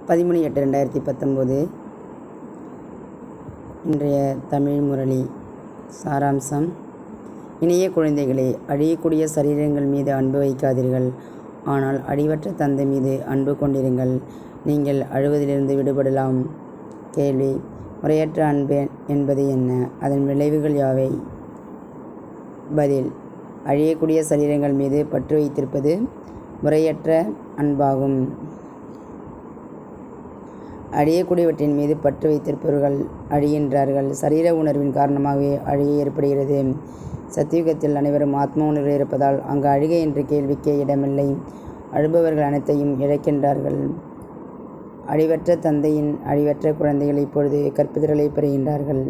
பதிமூணு எட்டு ரெண்டாயிரத்தி பத்தொம்போது இன்றைய தமிழ் முரளி சாராம்சம் இனிய குழந்தைகளே அழியக்கூடிய சரீரங்கள் மீது அன்பு வைக்காதீர்கள் ஆனால் அடிவற்ற தந்தை மீது அன்பு கொண்டிருங்கள் நீங்கள் அழுவதிலிருந்து விடுபடலாம் கேள்வி முறையற்ற அன்பு என்பது என்ன அதன் விளைவுகள் யாவை பதில் அழியக்கூடிய சரீரங்கள் மீது பற்று வைத்திருப்பது முறையற்ற அன்பாகும் அழியக்கூடியவற்றின் மீது பற்று வைத்திருப்பவர்கள் அழிகின்றார்கள் சரீர உணர்வின் காரணமாகவே அழிகை ஏற்படுகிறது சத்தியுகத்தில் அனைவரும் ஆத்ம உணர்வில் இருப்பதால் அங்கு அழுகை என்ற கேள்விக்கே இடமில்லை அழுபவர்கள் அனைத்தையும் இழக்கின்றார்கள் அழிவற்ற தந்தையின் அழிவற்ற குழந்தைகள் இப்பொழுது கற்பிதர்களை பெறுகின்றார்கள்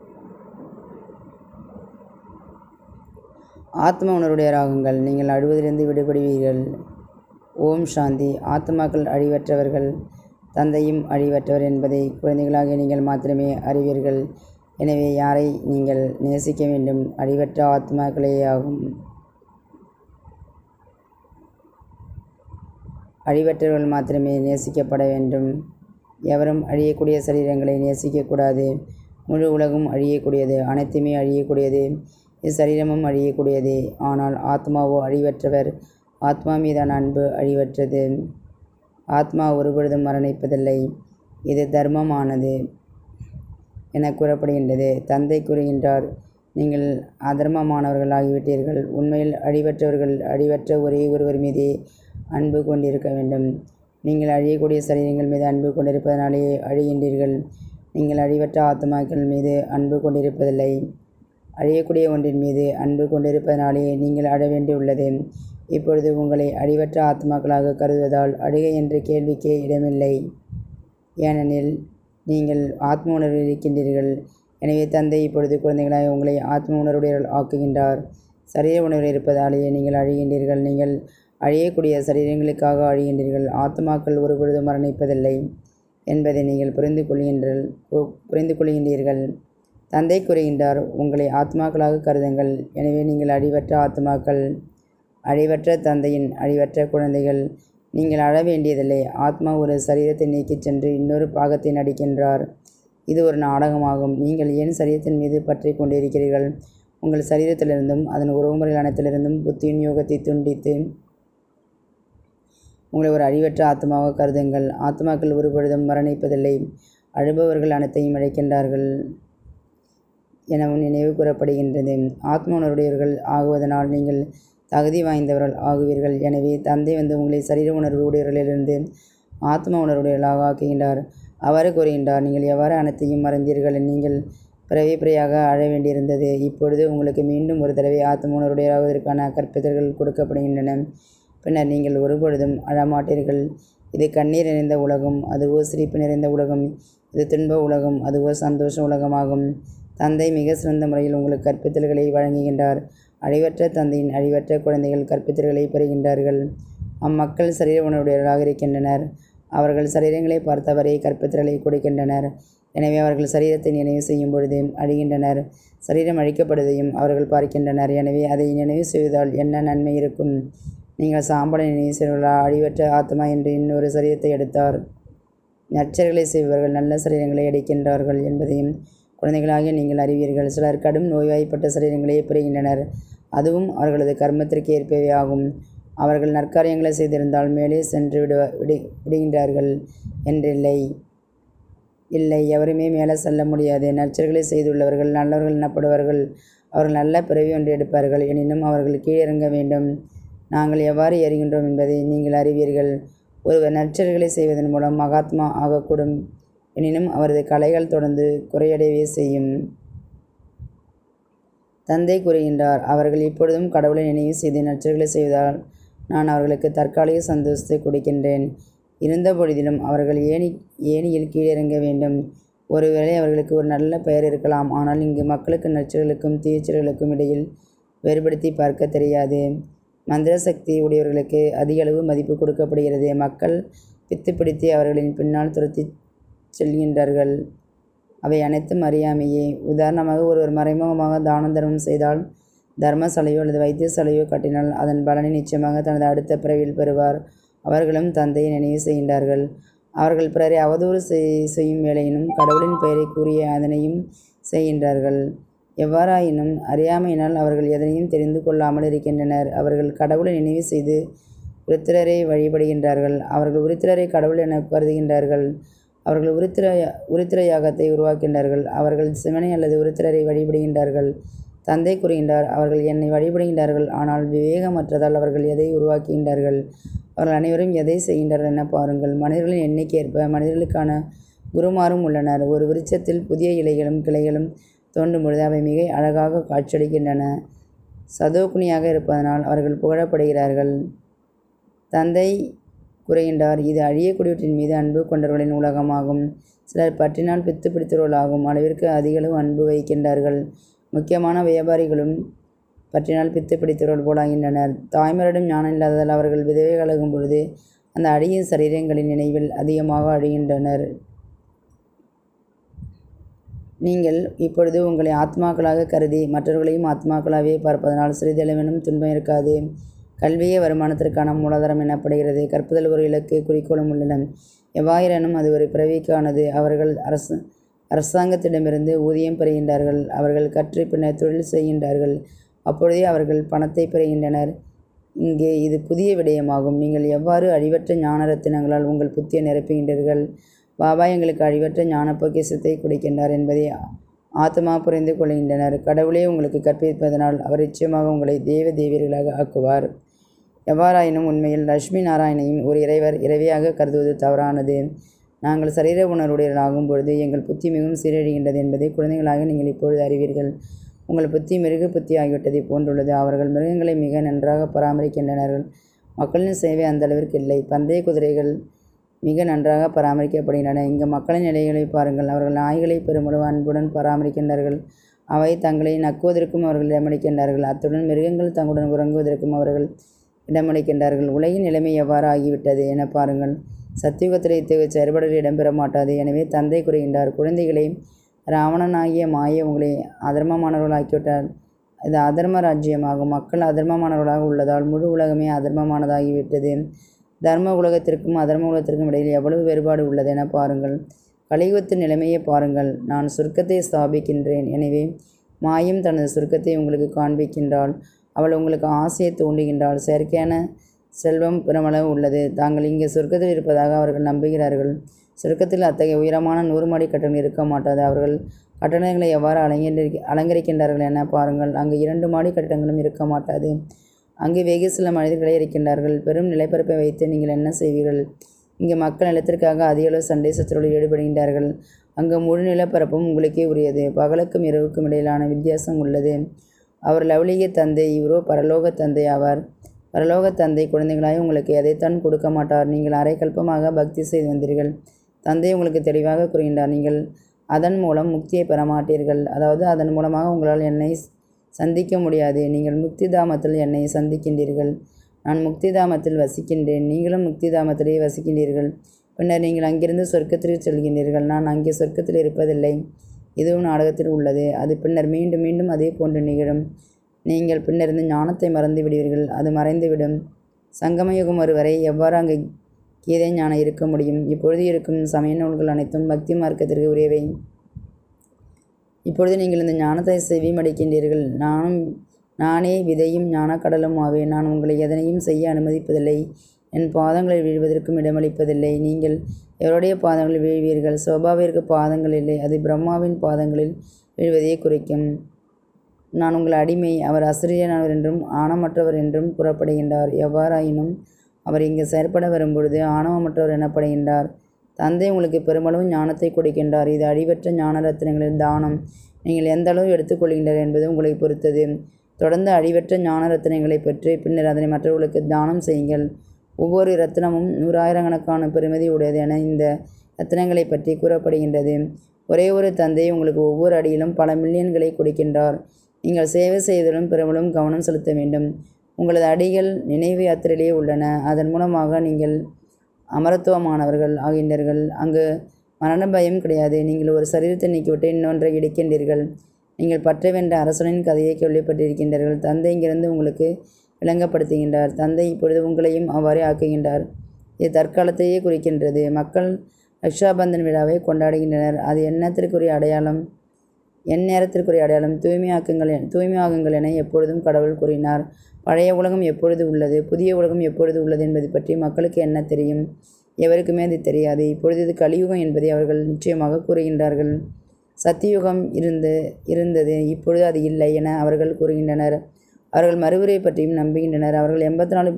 ஆத்ம உணர்வுடையராகுங்கள் நீங்கள் அழுவதிலிருந்து விடுபடுவீர்கள் ஓம் சாந்தி ஆத்மாக்கள் அழிவற்றவர்கள் தந்தையும் அழிவற்றவர் என்பதை குழந்தைகளாக நீங்கள் மாத்திரமே அறிவீர்கள் எனவே யாரை நீங்கள் நேசிக்க வேண்டும் அழிவற்ற ஆத்மாக்களே ஆகும் அழிவற்றவர்கள் மாத்திரமே நேசிக்கப்பட வேண்டும் எவரும் அழியக்கூடிய சரீரங்களை நேசிக்கக்கூடாது முழு உலகும் அழியக்கூடியது அனைத்துமே அழியக்கூடியது இச்சரீரமும் அழியக்கூடியது ஆனால் ஆத்மாவோ அழிவற்றவர் ஆத்மா மீதான அன்பு அழிவற்றது ஆத்மா ஒருபொழுதும் மரணிப்பதில்லை இது தர்மமானது என கூறப்படுகின்றது தந்தை கூறுகின்றார் நீங்கள் அதர்மமானவர்கள் ஆகிவிட்டீர்கள் உண்மையில் அழிவற்றவர்கள் அழிவற்ற ஒரே ஒருவர் மீதே அன்பு கொண்டிருக்க வேண்டும் நீங்கள் அழியக்கூடிய சரீரங்கள் மீது அன்பு கொண்டிருப்பதனாலேயே அழிகின்றீர்கள் நீங்கள் அழிவற்ற ஆத்மாக்கள் மீது அன்பு கொண்டிருப்பதில்லை அழியக்கூடிய ஒன்றின் மீது அன்பு கொண்டிருப்பதனாலேயே நீங்கள் அழ வேண்டியுள்ளது இப்பொழுது உங்களை அழிவற்ற ஆத்மாக்களாக கருதுவதால் அழுகை என்ற கேள்விக்கே இடமில்லை ஏனெனில் நீங்கள் ஆத்ம உணர்வில் இருக்கின்றீர்கள் எனவே தந்தை இப்பொழுது குழந்தைகளாக உங்களை ஆத்ம உணர்வுடையவர்கள் ஆக்குகின்றார் சரீர உணர்வில் இருப்பதாலேயே நீங்கள் அழிகின்றீர்கள் நீங்கள் அழியக்கூடிய சரீரங்களுக்காக அழிகின்றீர்கள் ஆத்மாக்கள் ஒருபொழுது மரணிப்பதில்லை என்பதை நீங்கள் புரிந்து கொள்கின்றீர்கள் புரிந்து கொள்கின்றீர்கள் தந்தை கூறுகின்றார் உங்களை ஆத்மாக்களாக கருதுங்கள் எனவே நீங்கள் அழிவற்ற ஆத்மாக்கள் அழிவற்ற தந்தையின் அழிவற்ற குழந்தைகள் நீங்கள் அழ வேண்டியதில்லை ஆத்மா ஒரு சரீரத்தை நீக்கிச் சென்று இன்னொரு பாகத்தை நடிக்கின்றார் இது ஒரு நாடகமாகும் நீங்கள் ஏன் சரீரத்தின் மீது பற்றி கொண்டிருக்கிறீர்கள் உங்கள் சரீரத்திலிருந்தும் அதன் உறவுமுறைகள் அனைத்திலிருந்தும் புத்தியின் யோகத்தை துண்டித்து உங்களை ஒரு அழிவற்ற ஆத்மாவாக கருதுங்கள் ஆத்மாக்கள் ஒருபொழுதும் மரணிப்பதில்லை அழுபவர்கள் அனைத்தையும் அழைக்கின்றார்கள் எனவும் நினைவு கூறப்படுகின்றது ஆத்ம உணர்வுடையவர்கள் ஆகுவதனால் நீங்கள் தகுதி வாய்ந்தவர்கள் ஆகுவீர்கள் எனவே தந்தை வந்து உங்களை சரீர உணர்வு உடையவர்களிலிருந்து ஆத்ம உணர்வுடையவர்களாக ஆக்குகின்றார் அவ்வாறு கூறுகின்றார் நீங்கள் எவ்வாறு அனைத்தையும் மறந்தீர்கள் நீங்கள் பிறவி பிறையாக அழ வேண்டியிருந்தது இப்பொழுது உங்களுக்கு மீண்டும் ஒரு தடவை ஆத்ம உணர்வுடையவராவதற்கான கற்பித்தல்கள் கொடுக்கப்படுகின்றன பின்னர் நீங்கள் ஒருபொழுதும் அழமாட்டீர்கள் இது கண்ணீர் நிறைந்த உலகம் அதுவோ சிரிப்பு நிறைந்த உலகம் இது துன்ப உலகம் அதுவோ சந்தோஷ உலகமாகும் தந்தை மிக சிறந்த முறையில் உங்களுக்கு கற்பித்தல்களை வழங்குகின்றார் அழிவற்ற தந்தையின் அழிவற்ற குழந்தைகள் கற்பித்தல்களை பெறுகின்றார்கள் அம்மக்கள் சரீர உணர்வுடையவர்களாக இருக்கின்றனர் அவர்கள் சரீரங்களை பார்த்தவரை கற்பித்தல்களை கொடுக்கின்றனர் எனவே அவர்கள் சரீரத்தை நினைவு செய்யும் பொழுது அழிகின்றனர் சரீரம் அழிக்கப்படுவதையும் அவர்கள் பார்க்கின்றனர் எனவே அதை நினைவு செய்வதால் என்ன நன்மை இருக்கும் நீங்கள் சாம்பலை நினைவு செய்வர்களா அழிவற்ற ஆத்மா என்று இன்னொரு சரீரத்தை எடுத்தார் நற்செயல்களை செய்பவர்கள் நல்ல சரீரங்களை அடிக்கின்றார்கள் என்பதையும் குழந்தைகளாகிய நீங்கள் அறிவீர்கள் சிலர் கடும் நோய்வாய்ப்பட்ட சரீரங்களை பெறுகின்றனர் அதுவும் அவர்களது கர்மத்திற்கு ஏற்பவே ஆகும் அவர்கள் நற்காரியங்களை செய்திருந்தால் மேலே சென்று விடுவ விடு விடுகின்றார்கள் என்றில்லை இல்லை எவருமே மேலே செல்ல முடியாது நற்செயல்களை செய்துள்ளவர்கள் நல்லவர்கள் எனப்படுவார்கள் அவர்கள் நல்ல பிறவி ஒன்று எடுப்பார்கள் எனினும் அவர்கள் கீழிறங்க வேண்டும் நாங்கள் எவ்வாறு ஏறுகின்றோம் என்பதை நீங்கள் அறிவீர்கள் ஒருவர் நற்செயல்களை செய்வதன் மூலம் மகாத்மா ஆகக்கூடும் எனினும் அவரது கலைகள் தொடர்ந்து குறையடையவே செய்யும் தந்தை கூறுகின்றார் அவர்கள் இப்பொழுதும் கடவுளை நினைவு செய்து நற்செயல்களை செய்வதால் நான் அவர்களுக்கு தற்காலிக சந்தோஷத்தை கொடுக்கின்றேன் இருந்த பொழுதிலும் அவர்கள் ஏணி ஏணியில் கீழிறங்க வேண்டும் ஒருவேளை அவர்களுக்கு ஒரு நல்ல பெயர் இருக்கலாம் ஆனால் இங்கு மக்களுக்கு நற்செயல்களுக்கும் தீச்செயல்களுக்கும் இடையில் வேறுபடுத்தி பார்க்க தெரியாது மந்திர சக்தி உடையவர்களுக்கு அதிக அளவு மதிப்பு கொடுக்கப்படுகிறது மக்கள் பித்து பிடித்து அவர்களின் பின்னால் துரத்தி செல்கின்றார்கள் அவை அனைத்தும் அறியாமையே உதாரணமாக ஒருவர் மறைமுகமாக தான தர்மம் செய்தால் தர்மசாலையோ அல்லது வைத்தியசாலையோ கட்டினால் அதன் பலனை நிச்சயமாக தனது அடுத்த பிறவியில் பெறுவார் அவர்களும் தந்தையை நினைவு செய்கின்றார்கள் அவர்கள் பிறரை அவதூறு செய்- செய்யும் வேலையினும் கடவுளின் பெயரை கூறிய அதனையும் செய்கின்றார்கள் எவ்வாறாயினும் அறியாமையினால் அவர்கள் எதனையும் தெரிந்து கொள்ளாமல் இருக்கின்றனர் அவர்கள் கடவுளை நினைவு செய்து உருத்திரரை வழிபடுகின்றார்கள் அவர்கள் உருத்திரரை கடவுள் என கருதுகின்றார்கள் அவர்கள் உருத்திர உருத்திர யாகத்தை உருவாக்கின்றார்கள் அவர்கள் சிவனை அல்லது உருத்திரரை வழிபடுகின்றார்கள் தந்தை கூறுகின்றார் அவர்கள் என்னை வழிபடுகின்றார்கள் ஆனால் விவேகமற்றதால் அவர்கள் எதை உருவாக்குகின்றார்கள் அவர்கள் அனைவரும் எதை செய்கின்றார்கள் என பாருங்கள் மனிதர்களின் எண்ணிக்கையேற்ப மனிதர்களுக்கான குருமாரும் உள்ளனர் ஒரு விருட்சத்தில் புதிய இலைகளும் கிளைகளும் தோன்றும் பொழுது அவை மிக அழகாக காட்சியளிக்கின்றன சதோகுனியாக இருப்பதனால் அவர்கள் புகழப்படுகிறார்கள் தந்தை கூறுகின்றார் இது அழியக்கூடியவற்றின் மீது அன்பு கொண்டவர்களின் உலகமாகும் சிலர் பற்றினால் பித்து பிடித்தவர்களாகும் அளவிற்கு அதிகளவு அன்பு வைக்கின்றார்கள் முக்கியமான வியாபாரிகளும் பற்றினால் பித்து பிடித்தவர்கள் போலாகின்றனர் தாய்மரிடம் ஞானம் இல்லாததால் அவர்கள் விதவைகளாகும் பொழுது அந்த அழியும் சரீரங்களின் நினைவில் அதிகமாக அழிகின்றனர் நீங்கள் இப்பொழுது உங்களை ஆத்மாக்களாக கருதி மற்றவர்களையும் ஆத்மாக்களாகவே பார்ப்பதனால் சிறிதளவேனும் துன்பம் இருக்காது கல்வியே வருமானத்திற்கான மூலாதாரம் எனப்படுகிறது கற்பதில் ஒரு இலக்கு குறிக்கோளும் உள்ளன எவ்வாயிரனும் அது ஒரு பிறவிக்கானது அவர்கள் அரசு அரசாங்கத்திடமிருந்து ஊதியம் பெறுகின்றார்கள் அவர்கள் கற்று பின்னர் தொழில் செய்கின்றார்கள் அப்பொழுதே அவர்கள் பணத்தை பெறுகின்றனர் இங்கே இது புதிய விடயமாகும் நீங்கள் எவ்வாறு அழிவற்ற ஞான ரத்தினங்களால் உங்கள் புத்தியை நிரப்புகின்றீர்கள் பாபா எங்களுக்கு அழிவற்ற ஞான பொக்கிஷத்தை கொடுக்கின்றார் என்பதை ஆத்மா புரிந்து கொள்கின்றனர் கடவுளே உங்களுக்கு கற்பிப்பதனால் அவர் நிச்சயமாக உங்களை தேவ தேவியர்களாக ஆக்குவார் எவ்வாறாயினும் உண்மையில் லட்சுமி நாராயணையும் ஒரு இறைவர் இறைவியாக கருதுவது தவறானது நாங்கள் சரீர உணர்வுடையவர்களாகும் பொழுது எங்கள் புத்தி மிகவும் சீரழிகின்றது என்பதை குழந்தைகளாக நீங்கள் இப்பொழுது அறிவீர்கள் உங்கள் புத்தி மிருக புத்தி ஆகிவிட்டதை போன்றுள்ளது அவர்கள் மிருகங்களை மிக நன்றாக பராமரிக்கின்றனர் மக்களின் சேவை அந்த அளவிற்கு இல்லை பந்தய குதிரைகள் மிக நன்றாக பராமரிக்கப்படுகின்றன இங்கு மக்களின் நிலைகளை பாருங்கள் அவர்கள் நாய்களை பெருமளவு அன்புடன் பராமரிக்கின்றார்கள் அவை தங்களை நக்குவதற்கும் அவர்கள் இடமளிக்கின்றார்கள் அத்துடன் மிருகங்கள் தங்களுடன் உறங்குவதற்கும் அவர்கள் இடமளிக்கின்றார்கள் உலகின் நிலைமை எவ்வாறு ஆகிவிட்டது என பாருங்கள் சத்தியுகத்தில் இத்தகைய செயல்பாடுகள் இடம்பெற மாட்டாது எனவே தந்தை கூறுகின்றார் குழந்தைகளை ராவணனாகிய மாய உங்களை அதர்மமானவர்களாக்கிவிட்டார் இது அதர்ம ராஜ்யமாகும் மக்கள் அதர்மமானவர்களாக உள்ளதால் முழு உலகமே அதர்மமானதாகிவிட்டது தர்ம உலகத்திற்கும் அதர்ம உலகத்திற்கும் இடையில் எவ்வளவு வேறுபாடு உள்ளது என பாருங்கள் கலியுகத்தின் நிலைமையை பாருங்கள் நான் சுருக்கத்தை ஸ்தாபிக்கின்றேன் எனவே மாயும் தனது சுருக்கத்தை உங்களுக்கு காண்பிக்கின்றாள் அவள் உங்களுக்கு ஆசையை தூண்டுகின்றாள் செயற்கையான செல்வம் பெருமளவு உள்ளது தாங்கள் இங்கே சொர்க்கத்தில் இருப்பதாக அவர்கள் நம்புகிறார்கள் சொர்க்கத்தில் அத்தகைய உயரமான நூறு மாடி கட்டணம் இருக்க மாட்டாது அவர்கள் கட்டணங்களை எவ்வாறு அலங்கரி அலங்கரிக்கின்றார்கள் என பாருங்கள் அங்கு இரண்டு மாடி கட்டடங்களும் இருக்க மாட்டாது அங்கு வெகு சில மனிதர்களே இருக்கின்றார்கள் பெரும் நிலப்பரப்பை வைத்து நீங்கள் என்ன செய்வீர்கள் இங்கே மக்கள் நிலத்திற்காக அதிக அளவு சண்டை சச்சரவில் ஈடுபடுகின்றார்கள் அங்கு முழு நிலப்பரப்பும் உங்களுக்கே உரியது பகலுக்கும் இரவுக்கும் இடையிலான வித்தியாசம் உள்ளது அவர் லௌலிக தந்தை இவரோ பரலோக தந்தை ஆவார் பரலோக தந்தை குழந்தைகளாய் உங்களுக்கு எதைத்தான் கொடுக்க மாட்டார் நீங்கள் அரைக்கல்பமாக பக்தி செய்து வந்தீர்கள் தந்தை உங்களுக்கு தெளிவாக கூறுகின்றார் நீங்கள் அதன் மூலம் முக்தியை பெற மாட்டீர்கள் அதாவது அதன் மூலமாக உங்களால் என்னை சந்திக்க முடியாது நீங்கள் முக்தி தாமத்தில் என்னை சந்திக்கின்றீர்கள் நான் முக்தி தாமத்தில் வசிக்கின்றேன் நீங்களும் முக்தி தாமத்திலே வசிக்கின்றீர்கள் பின்னர் நீங்கள் அங்கிருந்து சொர்க்கத்திற்கு செல்கின்றீர்கள் நான் அங்கே சொர்க்கத்தில் இருப்பதில்லை இதுவும் நாடகத்தில் உள்ளது அது பின்னர் மீண்டும் மீண்டும் அதே போன்று நிகழும் நீங்கள் பின்னிருந்து ஞானத்தை மறந்து விடுவீர்கள் அது மறைந்துவிடும் சங்கமயுகம் ஒருவரை எவ்வாறு அங்கு கீதை ஞானம் இருக்க முடியும் இப்பொழுது இருக்கும் சமய நூல்கள் அனைத்தும் பக்தி மார்க்கத்திற்கு உரியவை இப்பொழுது நீங்கள் இந்த ஞானத்தை செவிமடிக்கின்றீர்கள் நானும் நானே விதையும் ஞானக்கடலும் ஆவேன் நான் உங்களை எதனையும் செய்ய அனுமதிப்பதில்லை என் பாதங்களில் வீழ்வதற்கும் இடமளிப்பதில்லை நீங்கள் எவருடைய பாதங்களில் வீழ்வீர்கள் சோபாவிற்கு பாதங்கள் இல்லை அது பிரம்மாவின் பாதங்களில் வீழ்வதையே குறிக்கும் நான் உங்கள் அடிமை அவர் அசிரியனானவர் என்றும் ஆணமற்றவர் என்றும் கூறப்படுகின்றார் எவ்வாறாயினும் அவர் இங்கு செயற்பட வரும்பொழுது ஆணவமற்றவர் எனப்படுகின்றார் தந்தை உங்களுக்கு பெருமளவு ஞானத்தை கொடுக்கின்றார் இது அழிவற்ற ஞான ரத்தினங்களின் தானம் நீங்கள் எந்த அளவு எடுத்துக்கொள்கின்றனர் என்பது உங்களை பொறுத்தது தொடர்ந்து அழிவற்ற ஞான ரத்தினங்களை பெற்று பின்னர் அதனை மற்றவர்களுக்கு தானம் செய்யுங்கள் ஒவ்வொரு ரத்தினமும் நூறாயிரக்கணக்கான பெருமதி உடையது என இந்த ரத்தினங்களை பற்றி கூறப்படுகின்றது ஒரே ஒரு தந்தை உங்களுக்கு ஒவ்வொரு அடியிலும் பல மில்லியன்களை கொடுக்கின்றார் நீங்கள் சேவை செய்வதிலும் பெருமளவும் கவனம் செலுத்த வேண்டும் உங்களது அடிகள் நினைவு யாத்திரையிலேயே உள்ளன அதன் மூலமாக நீங்கள் அமரத்துவமானவர்கள் ஆகின்றீர்கள் அங்கு மரண பயம் கிடையாது நீங்கள் ஒரு சரீரத்தை நீக்கிவிட்டு இன்னொன்றை இடிக்கின்றீர்கள் நீங்கள் பற்ற வென்ற அரசனின் கதையை கேள்விப்பட்டிருக்கின்றீர்கள் தந்தை இங்கிருந்து உங்களுக்கு விளங்கப்படுத்துகின்றார் தந்தை இப்பொழுது உங்களையும் அவ்வாறே ஆக்குகின்றார் இது தற்காலத்தையே குறிக்கின்றது மக்கள் ரக்ஷாபந்தன் விழாவை கொண்டாடுகின்றனர் அது எண்ணத்திற்குரிய அடையாளம் எந்நேரத்திற்குரிய அடையாளம் தூய்மையாக்குங்கள் என- தூய்மையாகுங்கள் என எப்பொழுதும் கடவுள் கூறினார் பழைய உலகம் எப்பொழுது உள்ளது புதிய உலகம் எப்பொழுது உள்ளது என்பது பற்றி மக்களுக்கு என்ன தெரியும் எவருக்குமே அது தெரியாது இப்பொழுது இது கலியுகம் என்பதை அவர்கள் நிச்சயமாக கூறுகின்றார்கள் சத்தியுகம் இருந்து இருந்தது இப்பொழுது அது இல்லை என அவர்கள் கூறுகின்றனர் அவர்கள் மறுவுரை பற்றியும் நம்புகின்றனர் அவர்கள் எண்பத்தி நாலு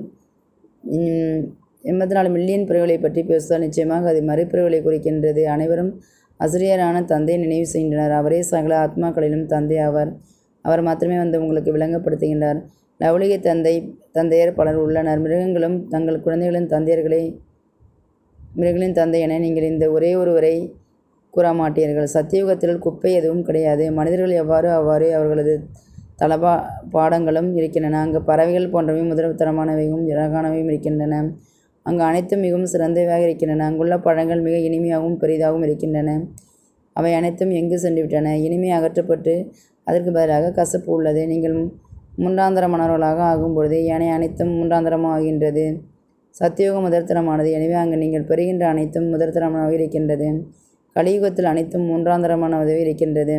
எண்பத்தி நாலு மில்லியன் பிறகுகளை பற்றி பேசுவதால் நிச்சயமாக அது மறுபிறவுகளை குறிக்கின்றது அனைவரும் ஆசிரியரான தந்தையை நினைவு செய்கின்றனர் அவரே சகல ஆத்மாக்களிலும் தந்தை ஆவார் அவர் மாத்திரமே வந்து உங்களுக்கு விளங்கப்படுத்துகின்றார் லவலிக தந்தை தந்தையர் பலர் உள்ளனர் மிருகங்களும் தங்கள் குழந்தைகளின் தந்தையர்களை மிருகங்களின் தந்தை என நீங்கள் இந்த ஒரே ஒருவரை கூற மாட்டீர்கள் சத்தியுகத்தில் குப்பை எதுவும் கிடையாது மனிதர்கள் எவ்வாறு அவ்வாறு அவர்களது தலபா பாடங்களும் இருக்கின்றன அங்கு பறவைகள் போன்றவையும் முதல்தரமானவையும் அழகானவையும் இருக்கின்றன அங்கு அனைத்தும் மிகவும் சிறந்தவையாக இருக்கின்றன அங்குள்ள பழங்கள் மிக இனிமையாகவும் பெரிதாகவும் இருக்கின்றன அவை அனைத்தும் எங்கு சென்று விட்டன இனிமை அகற்றப்பட்டு அதற்கு பதிலாக கசப்பு உள்ளது நீங்கள் முண்டாந்தரமானவர்களாக ஆகும்பொழுது ஏனைய அனைத்தும் முண்டாந்தரமாக ஆகின்றது சத்தியோகம் முதற்தரமானது எனவே அங்கு நீங்கள் பெறுகின்ற அனைத்தும் முதற்தரமானதாக இருக்கின்றது கலியுகத்தில் அனைத்தும் மூன்றாந்தரமானதாக இருக்கின்றது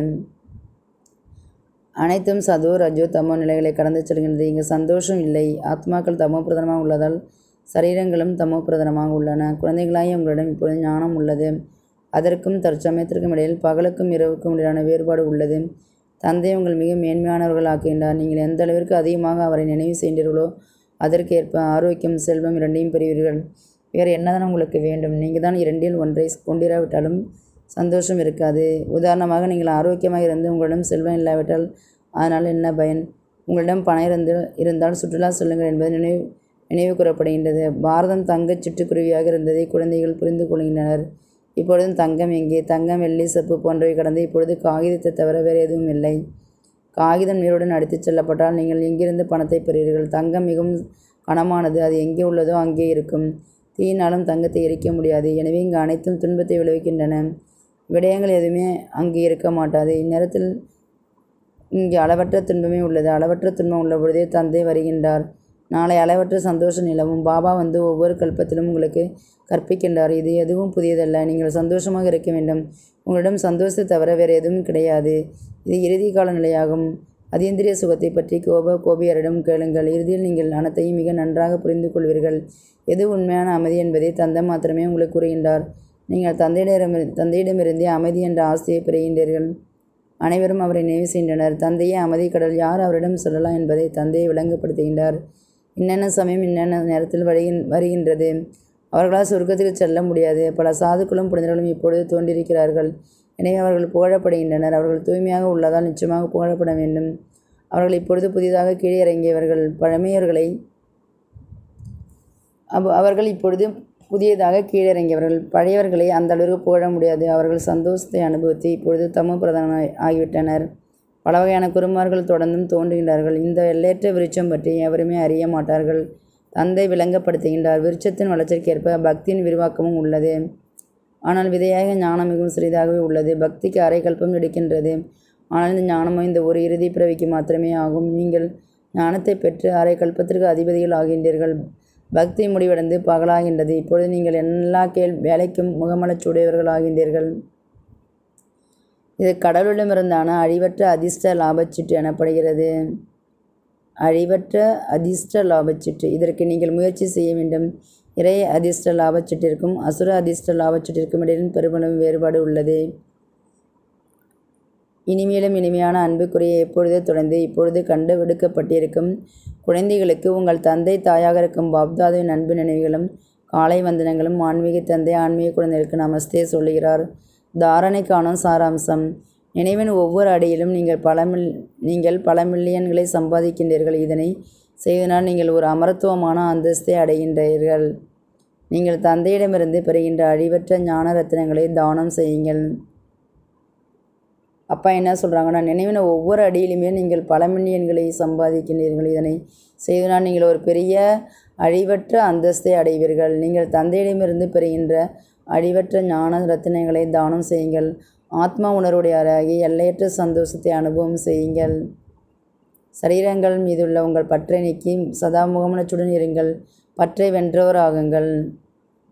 அனைத்தும் சதோ ரஜோ தமோ நிலைகளை கடந்து செல்கின்றது இங்கு சந்தோஷம் இல்லை ஆத்மாக்கள் தமோ பிரதானமாக உள்ளதால் சரீரங்களும் தமோ பிரதானமாக உள்ளன குழந்தைகளாகிய உங்களிடம் இப்பொழுது ஞானம் உள்ளது அதற்கும் தற்சமயத்திற்கும் இடையில் பகலுக்கும் இரவுக்கும் இடையிலான வேறுபாடு உள்ளது தந்தை உங்கள் மிக மேன்மையானவர்கள் ஆக்குகின்றார் நீங்கள் எந்த அளவிற்கு அதிகமாக அவரை நினைவு செய்கிறீர்களோ அதற்கேற்ப ஆரோக்கியம் செல்வம் இரண்டையும் பெறுவீர்கள் வேறு என்னதான் உங்களுக்கு வேண்டும் நீங்கள் தான் இரண்டில் ஒன்றை கொண்டிராவிட்டாலும் சந்தோஷம் இருக்காது உதாரணமாக நீங்கள் ஆரோக்கியமாக இருந்து உங்களிடம் செல்வம் இல்லாவிட்டால் அதனால் என்ன பயன் உங்களிடம் பணம் இருந்து இருந்தால் சுற்றுலா செல்லுங்கள் என்பது நினைவு நினைவு கூறப்படுகின்றது பாரதம் தங்கச் சிட்டுக்குருவியாக இருந்ததை குழந்தைகள் புரிந்து கொள்கின்றனர் இப்பொழுதும் தங்கம் எங்கே தங்கம் வெள்ளி செப்பு போன்றவை கடந்து இப்பொழுது காகிதத்தை தவிர வேறு எதுவும் இல்லை காகிதம் நீருடன் அடித்துச் செல்லப்பட்டால் நீங்கள் எங்கிருந்து பணத்தை பெறுவீர்கள் தங்கம் மிகவும் கனமானது அது எங்கே உள்ளதோ அங்கே இருக்கும் தீயினாலும் தங்கத்தை எரிக்க முடியாது எனவே இங்கு அனைத்தும் துன்பத்தை விளைவிக்கின்றன விடயங்கள் எதுவுமே அங்கு இருக்க மாட்டாது இந்நேரத்தில் இங்கே அளவற்ற துன்பமே உள்ளது அளவற்ற துன்பம் உள்ள பொழுதே தந்தை வருகின்றார் நாளை அளவற்ற சந்தோஷம் நிலவும் பாபா வந்து ஒவ்வொரு கல்பத்திலும் உங்களுக்கு கற்பிக்கின்றார் இது எதுவும் புதியதல்ல நீங்கள் சந்தோஷமாக இருக்க வேண்டும் உங்களிடம் சந்தோஷத்தை தவிர வேறு எதுவும் கிடையாது இது இறுதி கால நிலையாகும் அதீந்திரிய சுகத்தை பற்றி கோப கோபியரிடம் கேளுங்கள் இறுதியில் நீங்கள் அனைத்தையும் மிக நன்றாக புரிந்து கொள்வீர்கள் எது உண்மையான அமைதி என்பதை தந்தை மாத்திரமே உங்களுக்கு கூறுகின்றார் நீங்கள் தந்தையிடம் தந்தையிடமிருந்தே அமைதி என்ற ஆசையை பெறுகின்றீர்கள் அனைவரும் அவரை நினைவு செய்கின்றனர் தந்தையே அமைதி கடல் யார் அவரிடம் சொல்லலாம் என்பதை தந்தையை விளங்கப்படுத்துகின்றார் இன்னென்ன சமயம் இன்னென்ன நேரத்தில் வருகின் வருகின்றது அவர்களால் சொர்க்கத்துக்கு செல்ல முடியாது பல சாதுக்களும் புனிதர்களும் இப்பொழுது தோன்றியிருக்கிறார்கள் எனவே அவர்கள் புகழப்படுகின்றனர் அவர்கள் தூய்மையாக உள்ளதால் நிச்சயமாக புகழப்பட வேண்டும் அவர்கள் இப்பொழுது புதிதாக கீழே இறங்கியவர்கள் பழமையர்களை அவ் அவர்கள் இப்பொழுது புதியதாக கீழிறங்கியவர்கள் பழையவர்களை அந்த அளவிற்கு புகழ முடியாது அவர்கள் சந்தோஷத்தை அனுபவித்து இப்பொழுது தம பிரதான ஆகிவிட்டனர் பல வகையான குருமார்கள் தொடர்ந்தும் தோன்றுகின்றார்கள் இந்த எல்லையற்ற விருட்சம் பற்றி எவருமே அறிய மாட்டார்கள் தந்தை விளங்கப்படுத்துகின்றார் விருட்சத்தின் வளர்ச்சிக்கேற்ப பக்தியின் விரிவாக்கமும் உள்ளது ஆனால் விதையாக ஞானம் மிகவும் சிறிதாகவே உள்ளது பக்திக்கு அரை கல்பம் எடுக்கின்றது ஆனால் இந்த ஞானமோ இந்த ஒரு இறுதி பிறவிக்கு மாத்திரமே ஆகும் நீங்கள் ஞானத்தை பெற்று அரை கல்பத்திற்கு அதிபதிகள் ஆகின்றீர்கள் பக்தி முடிவடைந்து பகலாகின்றது இப்பொழுது நீங்கள் எல்லா கேள் வேலைக்கும் முகமலச்சுடையவர்கள் ஆகின்றீர்கள் இது கடவுளிடமிருந்தான அழிவற்ற அதிர்ஷ்ட லாபச்சீட்டு எனப்படுகிறது அழிவற்ற அதிர்ஷ்ட லாபச்சீட்டு இதற்கு நீங்கள் முயற்சி செய்ய வேண்டும் இறை அதிர்ஷ்ட லாபச்சீட்டிற்கும் அசுர அதிர்ஷ்ட லாபச்சீட்டிற்கும் இடையில் பெருமளவு வேறுபாடு உள்ளது இனிமேலும் இனிமையான அன்புக்குரிய எப்பொழுதே தொடர்ந்து இப்பொழுது கண்டு விடுக்கப்பட்டிருக்கும் குழந்தைகளுக்கு உங்கள் தந்தை தாயாக இருக்கும் பாப்தாதுவின் அன்பு நினைவுகளும் காலை வந்தனங்களும் ஆன்மீக தந்தை ஆன்மீக குழந்தைகளுக்கு நமஸ்தே சொல்லுகிறார் தாரணை காணும் சாராம்சம் நினைவின் ஒவ்வொரு அடியிலும் நீங்கள் பல மில் நீங்கள் பல மில்லியன்களை சம்பாதிக்கின்றீர்கள் இதனை செய்வதனால் நீங்கள் ஒரு அமரத்துவமான அந்தஸ்தை அடைகின்றீர்கள் நீங்கள் தந்தையிடமிருந்து பெறுகின்ற அழிவற்ற ஞான ரத்தினங்களை தானம் செய்யுங்கள் அப்பா என்ன சொல்கிறாங்கன்னா நினைவின ஒவ்வொரு அடியிலுமே நீங்கள் பல மில்லியன்களை சம்பாதிக்கின்றீர்கள் இதனை செய்வதனால் நீங்கள் ஒரு பெரிய அழிவற்ற அந்தஸ்தை அடைவீர்கள் நீங்கள் தந்தையிடமிருந்து பெறுகின்ற அழிவற்ற ஞான ரத்தினங்களை தானம் செய்யுங்கள் ஆத்மா உணர்வுடையாராகி எல்லையற்ற சந்தோஷத்தை அனுபவம் செய்யுங்கள் சரீரங்கள் மீதுள்ள உங்கள் பற்றை நீக்கி சதா முகமலச்சுடன் இருங்கள் பற்றை வென்றவர் ஆகுங்கள்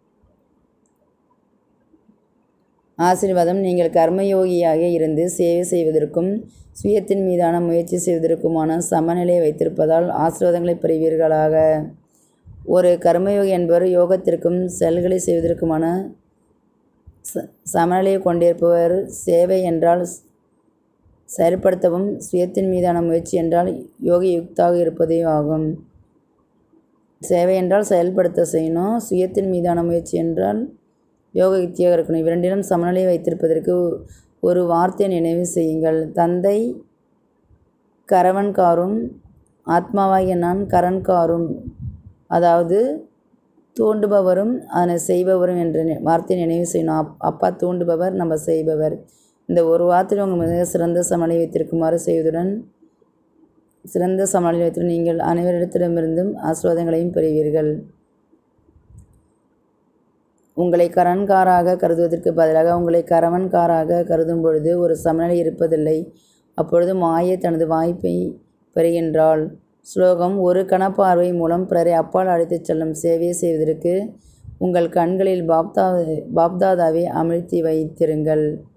ஆசீர்வாதம் நீங்கள் கர்மயோகியாக இருந்து சேவை செய்வதற்கும் சுயத்தின் மீதான முயற்சி செய்வதற்குமான சமநிலையை வைத்திருப்பதால் ஆசீர்வாதங்களை பெறுவீர்களாக ஒரு கர்மயோகி என்பவர் யோகத்திற்கும் செயல்களை செய்வதற்குமான ச சமநிலையை கொண்டிருப்பவர் சேவை என்றால் செயல்படுத்தவும் சுயத்தின் மீதான முயற்சி என்றால் யோகி யுக்தாக இருப்பதே ஆகும் சேவை என்றால் செயல்படுத்த செய்யணும் சுயத்தின் மீதான முயற்சி என்றால் யோக யுக்தியாக இருக்கணும் இவ்விரண்டிலும் சமநிலையை வைத்திருப்பதற்கு ஒரு வார்த்தை நினைவு செய்யுங்கள் தந்தை கரவன்காரும் ஆத்மாவாகிய நான் கரன்காரும் அதாவது தூண்டுபவரும் அதனை செய்பவரும் என்ற வார்த்தை நினைவு செய்யணும் அப் அப்பா தூண்டுபவர் நம்ம செய்பவர் இந்த ஒரு வார்த்தையில் உங்கள் மிக சிறந்த சமநிலை வைத்திருக்குமாறு செய்வதுடன் சிறந்த சமநிலை வைத்து நீங்கள் அனைவரிடத்திடமிருந்தும் ஆசீர்வாதங்களையும் பெறுவீர்கள் உங்களை கரன்காராக கருதுவதற்கு பதிலாக உங்களை கரவன்காராக கருதும் பொழுது ஒரு சமநிலை இருப்பதில்லை அப்பொழுது மாயை தனது வாய்ப்பை பெறுகின்றாள் ஸ்லோகம் ஒரு கணப்பார்வை மூலம் பிறரை அப்பால் அழைத்துச் செல்லும் சேவையை செய்வதற்கு உங்கள் கண்களில் பாப்தா பாப்தாதாவை அமிழ்த்தி வைத்திருங்கள்